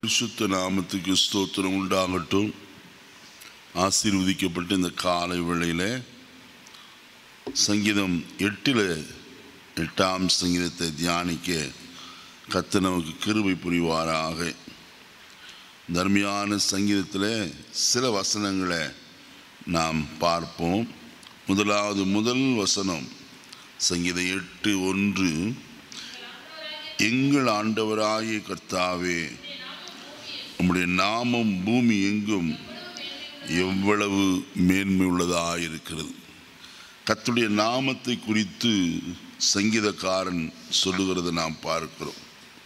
பரிசுத்த நாமத்துக்கு ஸ்தோத்திரம் உண்டாகட்டும் ஆசீர்வதிக்கப்பட்டு இந்த காலை வேளையில் சங்கீதம் எட்டில் எட்டாம் சங்கீதத்தை தியானிக்க கத்த நமக்கு கிருபை புரிவாராக தர்மியான சங்கீதத்தில் சில வசனங்களை நாம் பார்ப்போம் முதலாவது முதல் வசனம் சங்கீதம் எட்டு ஒன்று எங்கள் ஆண்டவராகிய கர்த்தாவே உம்முடைய நாமம் பூமி எங்கும் எவ்வளவு மேன்மை உள்ளதாக இருக்கிறது கர்த்தருடைய நாமத்தை குறித்து சங்கீதக்காரன் சொல்லுகிறதை நாம் பார்க்கிறோம்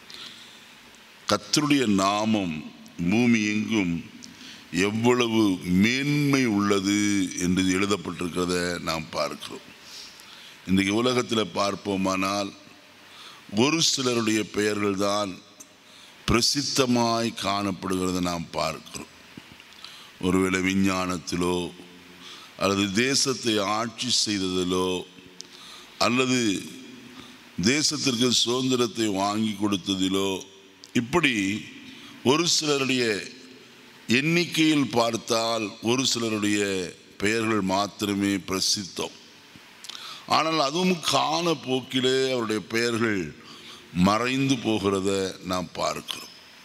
கர்த்தருடைய நாமம் பூமி எங்கும் எவ்வளவு மேன்மை உள்ளது என்று எழுதப்பட்டிருக்கிறத நாம் பார்க்கிறோம் இன்றைக்கு உலகத்தில் பார்ப்போமானால் ஒரு சிலருடைய பெயர்கள் தான் பிரசித்தமாய் காணப்படுகிறதை நாம் பார்க்கிறோம் ஒருவேளை விஞ்ஞானத்திலோ அல்லது தேசத்தை ஆட்சி செய்ததிலோ அல்லது தேசத்திற்கு சுதந்திரத்தை வாங்கி கொடுத்ததிலோ இப்படி ஒரு சிலருடைய எண்ணிக்கையில் பார்த்தால் ஒரு சிலருடைய பெயர்கள் மாத்திரமே பிரசித்தம் ஆனால் அதுவும் காண போக்கிலே அவருடைய பெயர்கள் மறைந்து போகிறத நாம் பார்க்கிறோம்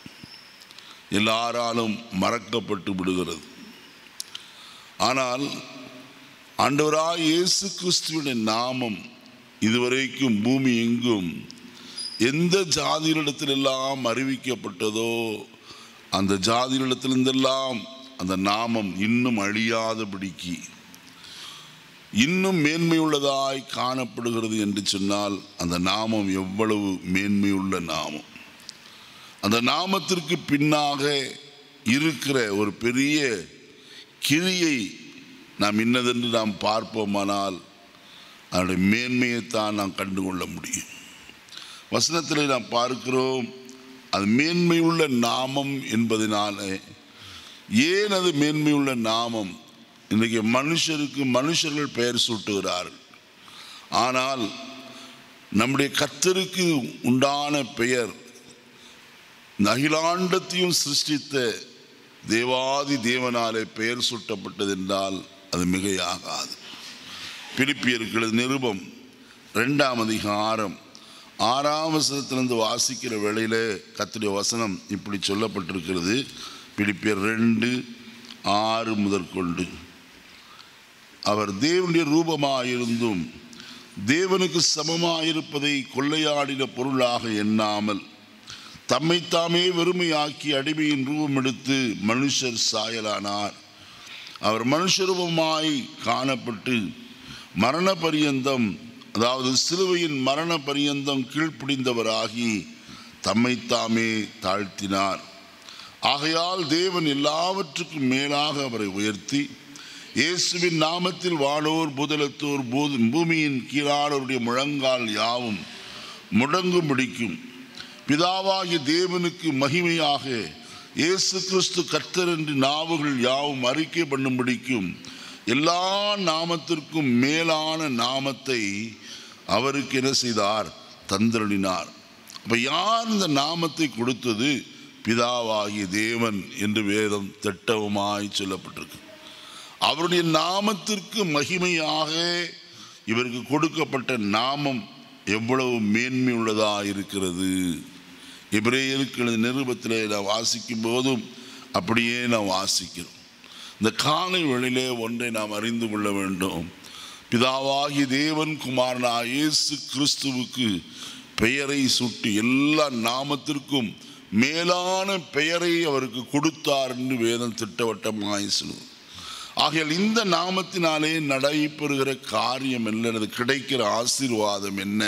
எல்லாராலும் மறக்கப்பட்டு விடுகிறது ஆனால் ஆண்டவராய் இயேசு கிறிஸ்துவின் நாமம் இதுவரைக்கும் பூமி எங்கும் எந்த ஜாதியிடத்திலெல்லாம் அறிவிக்கப்பட்டதோ அந்த ஜாதியிடத்திலிருந்தெல்லாம் அந்த நாமம் இன்னும் அழியாதபடிக்கு இன்னும் மேன்மையுள்ளதாய் காணப்படுகிறது என்று சொன்னால் அந்த நாமம் எவ்வளவு மேன்மையுள்ள நாமம் அந்த நாமத்திற்கு பின்னாக இருக்கிற ஒரு பெரிய கிரியை நாம் இன்னதென்று நாம் பார்ப்போமானால் அதனுடைய மேன்மையைத்தான் நாம் கண்டுகொள்ள முடியும் வசனத்தில் நாம் பார்க்கிறோம் அது மேன்மையுள்ள நாமம் என்பதனாலே ஏன் அது மேன்மையுள்ள நாமம் இன்றைக்கு மனுஷருக்கு மனுஷர்கள் பெயர் சூட்டுகிறார்கள் ஆனால் நம்முடைய கர்த்தருக்கு உண்டான பெயர் இந்த அகிலாண்டத்தையும் சிருஷ்டித்த தேவாதி தேவனாலே பெயர் சூட்டப்பட்டது என்றால் அது மிகையாகாது பிலிப்பியர்களது நிருபம் ரெண்டாம் அதிகாரம் ஆறாம் வசனத்திலிருந்து வாசிக்கிற வேளையில் கத்துடைய வசனம் இப்படி சொல்லப்பட்டிருக்கிறது பிலிப்பியர் ரெண்டு ஆறு முதற்கொண்டு அவர் தேவனுடைய ரூபமாயிருந்தும் தேவனுக்கு சமமாயிருப்பதை கொள்ளையாடின பொருளாக எண்ணாமல் தம்மைத்தாமே வெறுமையாக்கி அடிமையின் ரூபம் எடுத்து மனுஷர் சாயலானார் அவர் மனுஷரூபமாய் காணப்பட்டு மரண பரியந்தம் அதாவது சிலுவையின் மரண பரியந்தம் கீழ்ப்பிடிந்தவராகி தம்மைத்தாமே தாழ்த்தினார் ஆகையால் தேவன் எல்லாவற்றுக்கும் மேலாக அவரை உயர்த்தி இயேசுவின் நாமத்தில் வானோர் புதலத்தோர் பூ- பூமியின் கீழானோருடைய முழங்கால் யாவும் முடங்கும் பிடிக்கும் பிதாவாகிய தேவனுக்கு மகிமையாக இயேசு கிறிஸ்து கர்த்தர் என்று நாவுகள் யாவும் அறிக்கை பண்ணும்படிக்கும் எல்லா நாமத்திற்கும் மேலான நாமத்தை அவருக்கு என்ன செய்தார் தந்திரளினார் அப்ப யார் இந்த நாமத்தை கொடுத்தது பிதாவாகிய தேவன் என்று வேதம் திட்டவுமாய் சொல்லப்பட்டிருக்கு அவருடைய நாமத்திற்கு மகிமையாக இவருக்கு கொடுக்கப்பட்ட நாமம் எவ்வளவு மேன்மை உள்ளதா இருக்கிறது எபிரேயருக்கு எழுதிய நிருபத்தில் நான் வாசிக்கும் போதும் அப்படியே நாம் வாசிக்கிறோம் இந்த காலை வேளையிலே ஒன்றை நாம் அறிந்து கொள்ள வேண்டும் பிதாவாகி தேவன் குமாரனா இயேசு கிறிஸ்துவுக்கு பெயரை சுட்டி எல்லா நாமத்திற்கும் மேலான பெயரை அவருக்கு கொடுத்தார் என்று வேதம் திட்டவட்டமாய் சொல்லுவோம் ஆகையால் இந்த நாமத்தினாலே நடைபெறுகிற காரியம் என்ன அல்லது கிடைக்கிற ஆசீர்வாதம் என்ன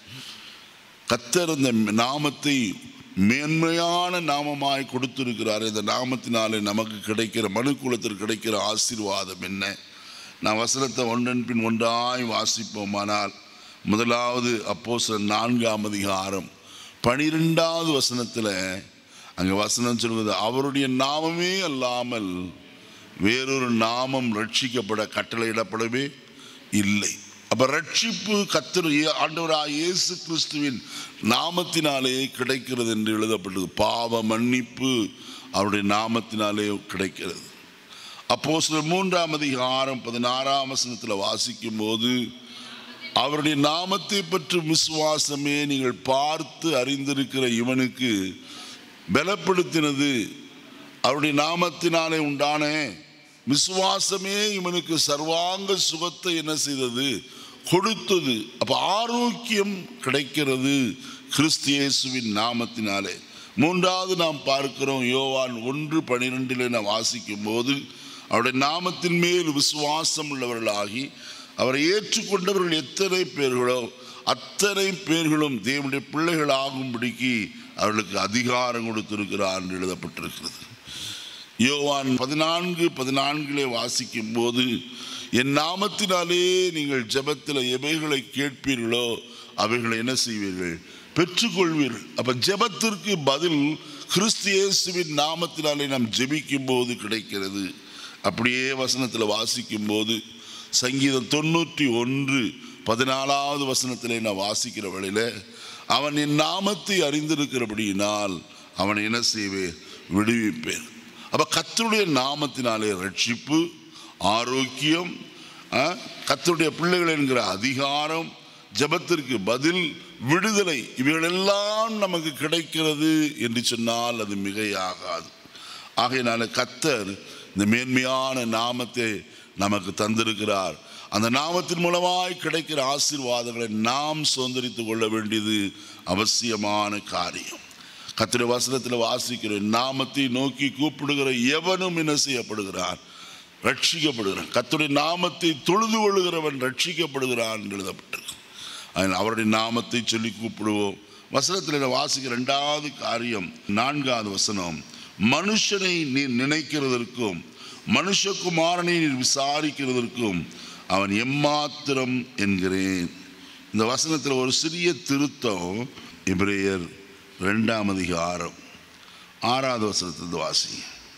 கத்தர் இந்த நாமத்தை மேன்மையான நாமமாய் கொடுத்திருக்கிறார் இந்த நாமத்தினாலே நமக்கு கிடைக்கிற மனுக்குலத்திற்கு கிடைக்கிற ஆசீர்வாதம் என்ன நான் வசனத்தை ஒன்றன் பின் ஒன்றாய் வாசிப்போமானால் முதலாவது அப்போ நான்காம் அதிகாரம் பனிரெண்டாவது வசனத்தில் அங்கே வசனம் சொல்வது அவருடைய நாமமே அல்லாமல் வேறொரு நாமம் ரட்சிக்கப்பட கட்டளையிடப்படவே இல்லை அப்ப ரட்சிப்பு கத்தர் ஆண்டவராக இயேசு கிறிஸ்துவின் நாமத்தினாலே கிடைக்கிறது என்று எழுதப்பட்டது பாவ மன்னிப்பு அவருடைய நாமத்தினாலே கிடைக்கிறது அப்போ சில மூன்றாம் அதிகாரம் பதினாறாம் வசனத்தில் வாசிக்கும் போது அவருடைய நாமத்தை பற்றி விசுவாசமே நீங்கள் பார்த்து அறிந்திருக்கிற இவனுக்கு பலப்படுத்தினது அவருடைய நாமத்தினாலே உண்டான விசுவாசமே இவனுக்கு சர்வாங்க சுகத்தை என்ன செய்தது கொடுத்தது அப்ப ஆரோக்கியம் கிடைக்கிறது கிறிஸ்து இயேசுவின் நாமத்தினாலே மூன்றாவது நாம் பார்க்கிறோம் யோவான் ஒன்று பனிரெண்டில் நாம் வாசிக்கும் போது அவருடைய நாமத்தின் மேல் விசுவாசம் உள்ளவர்களாகி அவரை ஏற்றுக்கொண்டவர்கள் எத்தனை பேர்களோ அத்தனை பேர்களும் தேவனுடைய பிள்ளைகளாகும்படிக்கு அவர்களுக்கு அதிகாரம் கொடுத்திருக்கிறார் என்று எழுதப்பட்டிருக்கிறது யோவான் பதினான்கு பதினான்கிலே வாசிக்கும் போது என் நாமத்தினாலே நீங்கள் ஜெபத்தில் எவைகளை கேட்பீர்களோ அவைகளை என்ன செய்வீர்கள் பெற்றுக்கொள்வீர்கள் அப்ப ஜெபத்திற்கு பதில் கிறிஸ்து இயேசுவின் நாமத்தினாலே நாம் ஜெபிக்கும் போது கிடைக்கிறது அப்படியே வசனத்தில் வாசிக்கும் போது சங்கீதம் தொண்ணூற்றி ஒன்று பதினாலாவது வசனத்திலே நான் வாசிக்கிற வழியில அவன் என் நாமத்தை அறிந்திருக்கிறபடியினால் அவனை என்ன செய்வேன் விடுவிப்பேன் அப்ப கத்தருடைய நாமத்தினாலே ரட்சிப்பு ஆரோக்கியம் ஆ, கர்த்தருடைய பிள்ளைகள் என்கிற அதிகாரம் ஜெபத்திற்கு பதில் விடுதலை இவைகளெல்லாம் நமக்கு கிடைக்கிறது என்று சொன்னால் அது மிகையாகாது ஆகையினால கத்தர் இந்த மேன்மையான நாமத்தை நமக்கு தந்திருக்கிறார் அந்த நாமத்தின் மூலமாய் கிடைக்கிற ஆசீர்வாதங்களை நாம் சுதந்திரித்துக் கொள்ள வேண்டியது அவசியமான காரியம் கத்திர வசனத்தில் வாசிக்கிற நாமத்தை நோக்கி கூப்பிடுகிற எவனும் என்ன செய்யப்படுகிறான் ரட்சிக்கப்படுகிறான் கர்த்தருடைய நாமத்தை தொழுது கொள்ளுகிறவன் ரட்சிக்கப்படுகிறான் என்று எழுதப்பட்டிருக்கு அதனால் அவருடைய நாமத்தை சொல்லி கூப்பிடுவோம் வசனத்தில் நான் வாசிக்கிற ரெண்டாவது காரியம் நான்காவது வசனம் மனுஷனை நீ நினைக்கிறதற்கும் மனுஷகுமாரனை நீ விசாரிக்கிறதற்கும் அவன் எம்மாத்திரம் என்கிறேன் இந்த வசனத்தில் ஒரு சிறிய திருத்தம் எபிரேயர் ரெண்டாம் அதிகாரம் ஆறாவது வசனத்திலிருந்து வாசி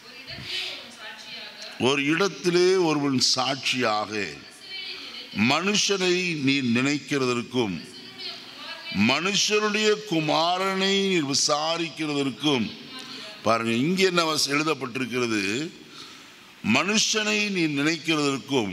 ஒரு இடத்திலே ஒருவன் சாட்சியாக மனுஷனை நீ நினைக்கிறதற்கும் மனுஷனுடைய குமாரனை நீ விசாரிக்கிறதற்கும் பாருங்க இங்கே என்ன வச- எழுதப்பட்டிருக்கிறது மனுஷனை நீ நினைக்கிறதற்கும்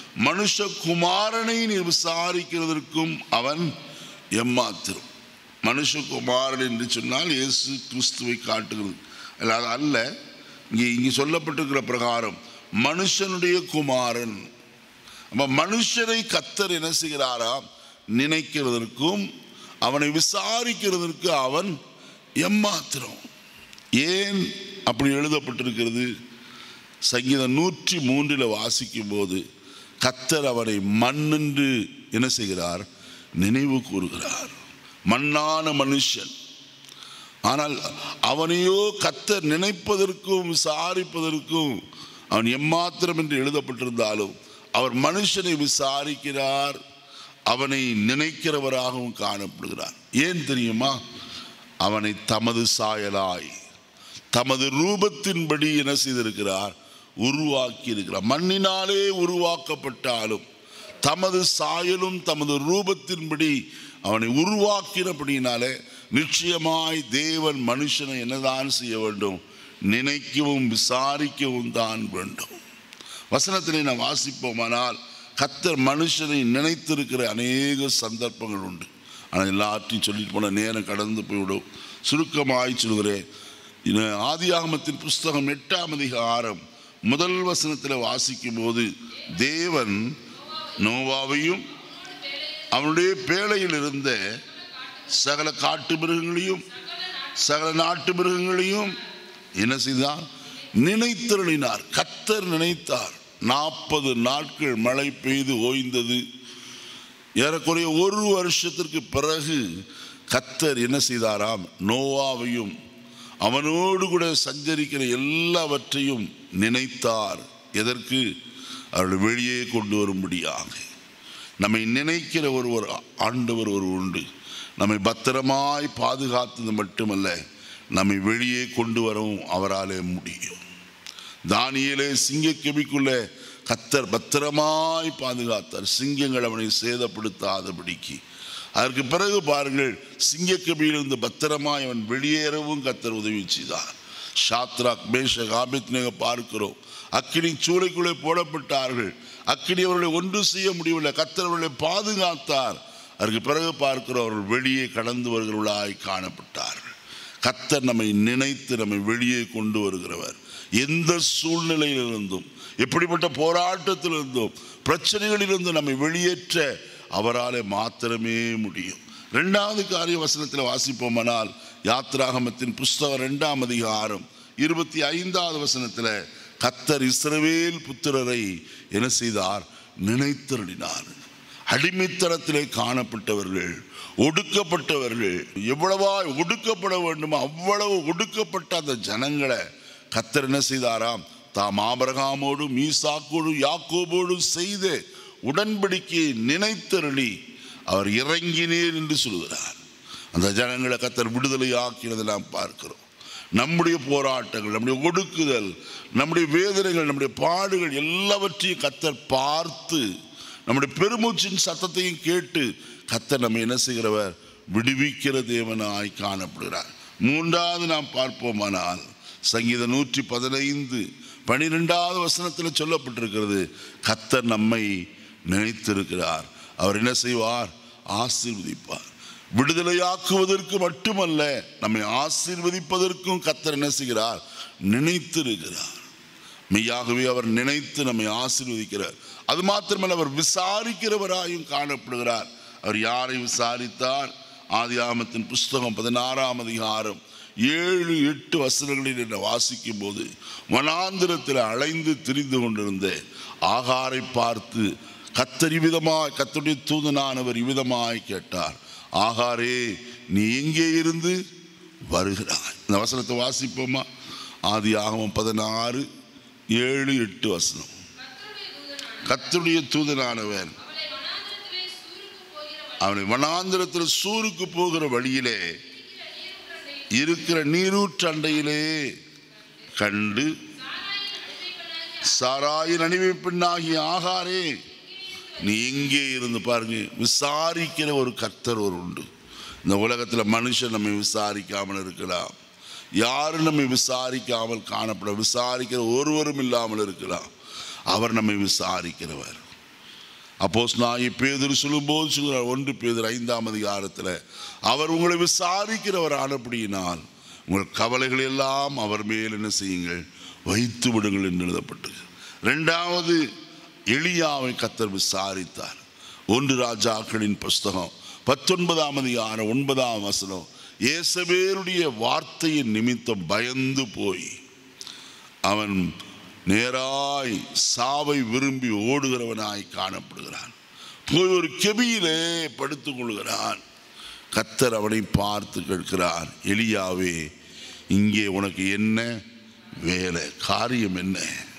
மனுஷகுமாரனை நீ விசாரிக்கிறதற்கும் அவன் எம்மாத்திரம் மனுஷகுமாரன் என்று சொன்னால் இயேசு கிறிஸ்துவை காட்டுகிறது அல்ல அது அல்ல இங்கே இங்கே சொல்லப்பட்டிருக்கிற பிரகாரம் மனுஷனுடைய குமாரன் அப்ப மனுஷரை கத்தர் என்ன செய்கிறாராம் நினைக்கிறதற்கும் அவனை விசாரிக்கிறதற்கு அவன் எம்மாத்திரம் ஏன் அப்படி எழுதப்பட்டிருக்கிறது சங்கீதம் நூற்றி மூன்றில் வாசிக்கும் போது கத்தர் அவனை மண்ணென்று என்ன செய்கிறார் நினைவு கூறுகிறார் மண்ணான மனுஷன் ஆனால் அவனையோ கத்தர் நினைப்பதற்கும் விசாரிப்பதற்கும் அவன் எம்மாத்திரம் என்று எழுதப்பட்டிருந்தாலும் அவர் மனுஷனை விசாரிக்கிறார் அவனை நினைக்கிறவராகவும் காணப்படுகிறார் ஏன் தெரியுமா அவனை தமது சாயலாய் தமது ரூபத்தின்படி என்ன செய்திருக்கிறார் உருவாக்கி இருக்கிறார் மண்ணினாலே உருவாக்கப்பட்டாலும் தமது சாயலும் தமது ரூபத்தின்படி அவனை உருவாக்கினபடியினாலே நிச்சயமாய் தேவன் மனுஷனை என்னதான் செய்ய வேண்டும் நினைக்கவும் விசாரிக்கவும் தான் வேண்டும் வசனத்திலே நாம் வாசிப்போமானால் கத்தர் மனுஷனை நினைத்திருக்கிற அநேக சந்தர்ப்பங்கள் உண்டு ஆனால் எல்லாத்தையும் சொல்லிட்டு போன நேரம் கடந்து போய்விடும் சுருக்கமாய் சொல்கிறேன் இது ஆதியாகமத்தின் புஸ்தகம் எட்டாம் அதிகாரம் முதல் வசனத்தில் வாசிக்கும் போது தேவன் நோவாவையும் அவனுடைய பேழையில் இருந்த சகல காட்டு மிருகங்களையும் சகல நாட்டு மிருகங்களையும் என்ன செய்தார் நினைத்தருளினார் கத்தர் நினைத்தார் நாற்பது நாட்கள் மழை பெய்து ஓய்ந்தது ஏறக்குறைய ஒரு வருஷத்திற்கு பிறகு கத்தர் என்ன செய்தாராம் நோவாவையும் அவனோடு கூட சஞ்சரிக்கிற எல்லாவற்றையும் நினைத்தார் எதற்கு அவர்கள் வெளியே கொண்டு வரும்படியாக நம்மை நினைக்கிற ஒருவர் ஆண்டவர் ஒரு உண்டு நம்மை பத்திரமாய் பாதுகாத்தது மட்டுமல்ல நம்மை வெளியே கொண்டு வரவும் அவராலே முடியும் தானியேலே சிங்கக்கெபிக்குள்ள கத்தர் பத்திரமாய் பாதுகாத்தார் சிங்கங்கள் அவனை சேதப்படுத்தாதபடிக்கு அதற்கு பிறகு பாருங்கள் சிங்கக்கபியிலிருந்து பத்திரமாய் அவன் வெளியேறவும் கத்தர் உதவி செய்தார் ஷாத்ராக் மேஷக் ஆபித்னேக பார்க்கிறோம் அக்கினி சூளைக்குள்ளே போடப்பட்டார்கள் அக்கினி அவர்களை ஒன்று செய்ய முடியவில்லை கத்தர் அவர்களை பாதுகாத்தார் அதற்கு பிறகு பார்க்கிறோம் அவர்கள் வெளியே கடந்து வருகிறவர்களாய் காணப்பட்டார்கள் கத்தர் நம்மை நினைத்து நம்மை வெளியே கொண்டு வருகிறவர் எந்த சூழ்நிலையிலிருந்தும் எப்படிப்பட்ட போராட்டத்திலிருந்தும் பிரச்சனைகளிலிருந்து நம்மை வெளியேற்ற அவராலே மாத்திரமே முடியும் ரெண்டாவது காரிய வசனத்தில் வாசிப்போமானால் யாத்ராகமத்தின் புஸ்தகம் ரெண்டாம் அதிகாரம் இருபத்தி ஐந்தாவது வசனத்தில் கத்தர் இஸ்ரவேல் புத்திரரை என்ன செய்தார் நினைத்தருளினார் அடிமைத்தனத்திலே காணப்பட்டவர்கள் ஒடுக்கப்பட்டவர்கள் எவ்வளவா ஒடுக்கப்பட வேண்டுமோ அவ்வளவு ஒடுக்கப்பட்ட அந்த ஜனங்களை கத்தர் என்ன செய்தாராம் தாம் ஆபரகாமோடும் ஈசாக்கோடும் யாக்கோபோடும் செய்த உடன்படிக்கையை நினைத்தருளி அவர் இறங்கினேர் என்று சொல்கிறார் அந்த ஜனங்களை கத்தர் விடுதலை ஆக்கினதை நாம் பார்க்கிறோம் நம்முடைய போராட்டங்கள் நம்முடைய ஒடுக்குதல் நம்முடைய வேதனைகள் நம்முடைய பாடுகள் எல்லாவற்றையும் கத்தர் பார்த்து நம்முடைய பெருமூச்சின் சத்தத்தையும் கேட்டு கத்தர் நம்ம என்ன செய்கிறவர் விடுவிக்கிற தேவனாய் காணப்படுகிறார் மூன்றாவது நாம் பார்ப்போமானால் சங்கீதம் நூற்றி பதினைந்து பனிரெண்டாவது வசனத்தில் சொல்லப்பட்டிருக்கிறது கத்தர் நம்மை நினைத்திருக்கிறார் அவர் என்ன செய்வார் ஆசீர்வதிப்பார் விடுதலையாக்குவதற்கு மட்டுமல்ல நம்மை ஆசீர்வதிப்பதற்கும் கத்தர் என்ன செய்கிறார் நினைத்திருக்கிறார் மெய்யாகவே அவர் நினைத்து நம்மை ஆசீர்வதிக்கிறார் அது மாத்திரமல்ல அவர் விசாரிக்கிறவராயும் காணப்படுகிறார் அவர் யாரை விசாரித்தார் ஆதியாமத்தின் புஸ்தகம் பதினாறாம் அதிகாரம் ஏழு எட்டு வசனங்களில் என்னை வாசிக்கும் போது வனாந்திரத்தில் அலைந்து திரிந்து கொண்டிருந்த ஆகாரை பார்த்து கத்தர் இவ்விதமாய் கத்தருடைய தூதனானவர் இவ்விதமாய் கேட்டார் ஆகாரே நீ எங்கே இருந்து வருகிறாய் இந்த வசனத்தை வாசிப்போமா ஆதி ஆகமம் பதினாறு ஏழு எட்டு வசனம் கத்தருடைய தூதனானவர் அவனை வனாந்திரத்தில் சூருக்கு போகிற வழியிலே இருக்கிற நீரூற்றண்டையிலே கண்டு சாராயின் அணிவை பெண்ணாகிய ஆகாரே நீ எங்கே இருந்து பாருங்க விசாரிக்கிற ஒரு கர்த்தர் ஒரு உண்டு இந்த உலகத்தில் மனுஷன் நம்மை விசாரிக்காமல் இருக்கலாம் யாரும் நம்மை விசாரிக்காமல் காணப்பட விசாரிக்கிற ஒருவரும் இல்லாமல் இருக்கலாம் அவர் நம்மை விசாரிக்கிறவர் அப்போஸ் நான் பேதர் சொல்லும்போது சொல்கிறார் ஒன்று பேதர் ஐந்தாம் அதிகாரத்தில் அவர் உங்களை விசாரிக்கிறவர் ஆனப்படியினால் உங்கள் கவலைகள் எல்லாம் அவர் மேல் என்ன செய்யுங்கள் வைத்து விடுங்கள் என்று எழுதப்பட்டது ரெண்டாவது எளியாவை கத்தர் விசாரித்தார் ஒன்று ராஜாக்களின் புஸ்தகம் பத்தொன்பதாம் அதிகாரம் ஒன்பதாம் வசனம் ஏசபேருடைய வார்த்தையின் நிமித்தம் பயந்து போய் அவன் நேராய் சாவை விரும்பி ஓடுகிறவனாய் காணப்படுகிறான் போய் ஒரு கெபியிலே படுத்துக் கொள்கிறான் கத்தர் அவனை பார்த்து கேட்கிறார் எலியாவே இங்கே உனக்கு என்ன வேலை காரியம் என்ன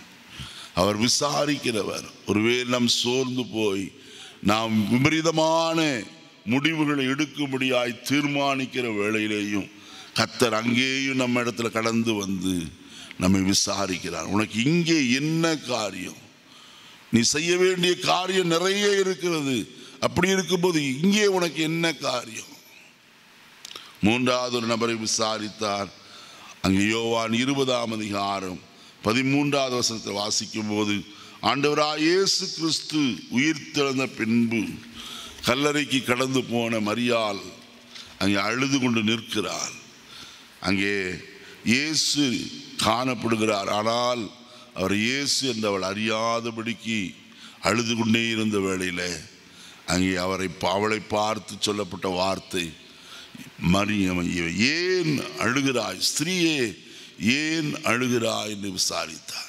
அவர் விசாரிக்கிறவர் ஒருவேளை நாம் சோர்ந்து போய் நாம் விபரீதமான முடிவுகளை எடுக்கும்படியாய் தீர்மானிக்கிற வேளையிலேயும் கத்தர் அங்கேயும் நம்ம இடத்துல கடந்து வந்து நம்மை விசாரிக்கிறார் உனக்கு இங்கே என்ன காரியம் நீ செய்ய வேண்டிய காரியம் நிறைய இருக்கிறது அப்படி இருக்கும்போது இங்கே உனக்கு என்ன காரியம் மூன்றாவது ஒரு நபரை விசாரித்தார் அங்கே யோவான் இருபதாம் அதிகாரம் பதிமூன்றாவது வசனத்தை வாசிக்கும் போது ஆண்டவராய் இயேசு கிறிஸ்து உயிர் திறந்த பின்பு கல்லறைக்கு கடந்து போன மரியாள் அங்கே அழுது கொண்டு நிற்கிறாள் அங்கே இயேசு காணப்படுகிறார் ஆனால் அவர் இயேசு என்று அவள் அறியாதபடிக்கு அழுது கொண்டே இருந்த வேளையில் அங்கே அவரை அவளை பார்த்து சொல்லப்பட்ட வார்த்தை மரியம் ஏன் அழுகிறாய் ஸ்திரீயே ஏன் அழுகிறாய் என்று விசாரித்தார்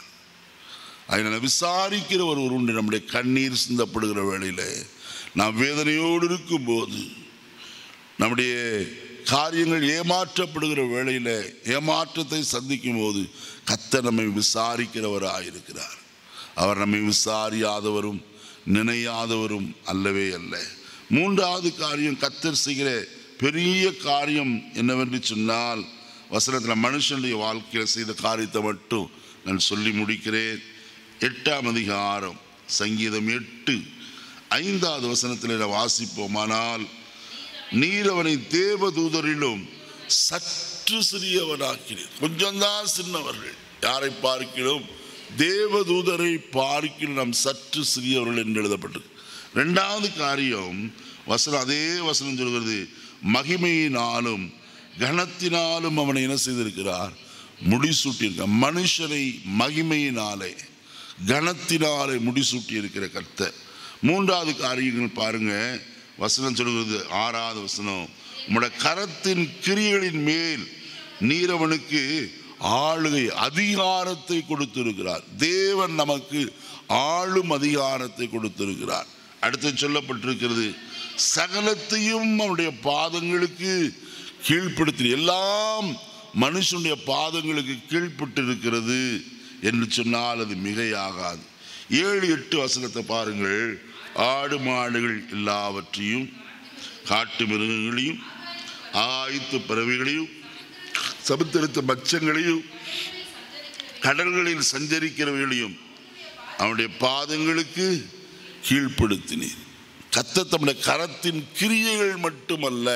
அதனால் விசாரிக்கிற ஒரு உண்டு நம்முடைய கண்ணீர் சிந்தப்படுகிற வேளையில் நாம் வேதனையோடு இருக்கும்போது நம்முடைய காரியங்கள் ஏமாற்றப்படுகிற வேளையில் ஏமாற்றத்தை சந்திக்கும் போது கத்த நம்மை விசாரிக்கிறவராயிருக்கிறார் அவர் நம்மை விசாரியாதவரும் நினையாதவரும் அல்லவே அல்ல மூன்றாவது காரியம் கத்தர் செய்கிற பெரிய காரியம் என்னவென்று சொன்னால் வசனத்தில் மனுஷனுடைய வாழ்க்கையில் செய்த காரியத்தை மட்டும் நான் சொல்லி முடிக்கிறேன் எட்டாம் அதிகாரம் சங்கீதம் எட்டு ஐந்தாவது வசனத்தில் வாசிப்போமானால் நீர் அவனை தேவதூதரிலும் சற்று சிறியவனாக்கினீர் கொஞ்சம்தான் சின்னவர்கள் யாரை பார்க்கிறோம் தேவதூதரை பார்க்கிறோம் நாம் சற்று சிறியவர்கள் என்று எழுதப்பட்டது ரெண்டாவது காரியம் வசனம் அதே வசனம் சொல்கிறது மகிமையினாலும் கனத்தினாலும் அவனை என்ன செய்திருக்கிறார் முடிசூட்டியிருக்க மனுஷனை மகிமையினாலே கனத்தினாலே முடிசூட்டி இருக்கிற கர்த்தர் மூன்றாவது காரியங்கள் பாருங்க வசனம் சொல்கிறது ஆறாவது வசனம் உம்முடைய கரத்தின் கிரியைகளின் மேல் நீரவனுக்கு ஆளுகை அதிகாரத்தை கொடுத்திருக்கிறார் தேவன் நமக்கு ஆளும் அதிகாரத்தை கொடுத்திருக்கிறார் அடுத்து சொல்லப்பட்டிருக்கிறது சகலத்தையும் அவருடைய பாதங்களுக்கு கீழ்ப்படுத்தி எல்லாம் மனுஷனுடைய பாதங்களுக்கு கீழ்ப்பட்டிருக்கிறது என்று சொன்னால் அது மிகையாகாது ஏழு எட்டு வசனத்தை பாருங்கள் ஆடு மாடுகள் எல்லாவற்றையும் காட்டு மிருகங்களையும் ஆயத்து பறவைகளையும் சமுத்திரத்து மச்சங்களையும் கடல்களில் சஞ்சரிக்கிறவைகளையும் அவனுடைய பாதங்களுக்கு கீழ்ப்படுத்தினீர் கத்த தம்முடைய கரத்தின் கிரியைகள் மட்டுமல்ல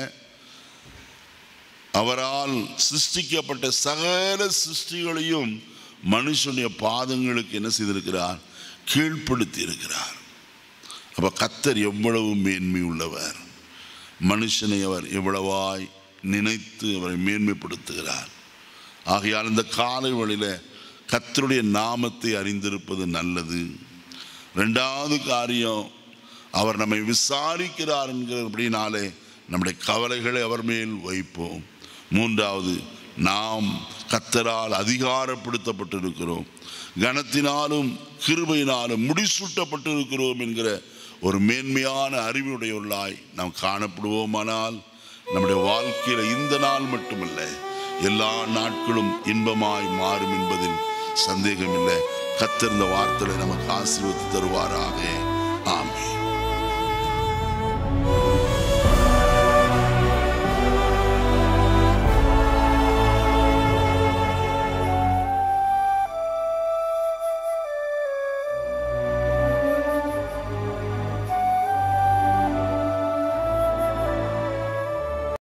அவரால் சிருஷ்டிக்கப்பட்ட சகல சிருஷ்டிகளையும் மனுஷனுடைய பாதங்களுக்கு என்ன செய்திருக்கிறார் கீழ்ப்படுத்தி இருக்கிறார் அப்ப கத்தர் எவ்வளவு மேன்மை உள்ளவர் மனுஷனை அவர் எவ்வளவாய் நினைத்து அவரை மேன்மைப்படுத்துகிறார் ஆகையால் இந்த காலை வழியில கத்தருடைய நாமத்தை அறிந்திருப்பது நல்லது ரெண்டாவது காரியம் அவர் நம்மை விசாரிக்கிறார் என்கிறபடினாலே நம்முடைய கவலைகளை அவர் மேல் வைப்போம் மூன்றாவது நாம் கத்தரால் அதிகாரப்படுத்தப்பட்டிருக்கிறோம் கனத்தினாலும் கிருபையினாலும் முடிசூட்டப்பட்டிருக்கிறோம் என்கிற ஒரு மேன்மையான அறிவுடையவர்களாய் நாம் காணப்படுவோமானால் நம்முடைய வாழ்க்கையில இந்த நாள் மட்டுமல்ல எல்லா நாட்களும் இன்பமாய் மாறும் என்பதில் சந்தேகமில்லை கத்திருந்த வார்த்தைகளை நமக்கு ஆசீர்வதித்து தருவாராக ஆமென்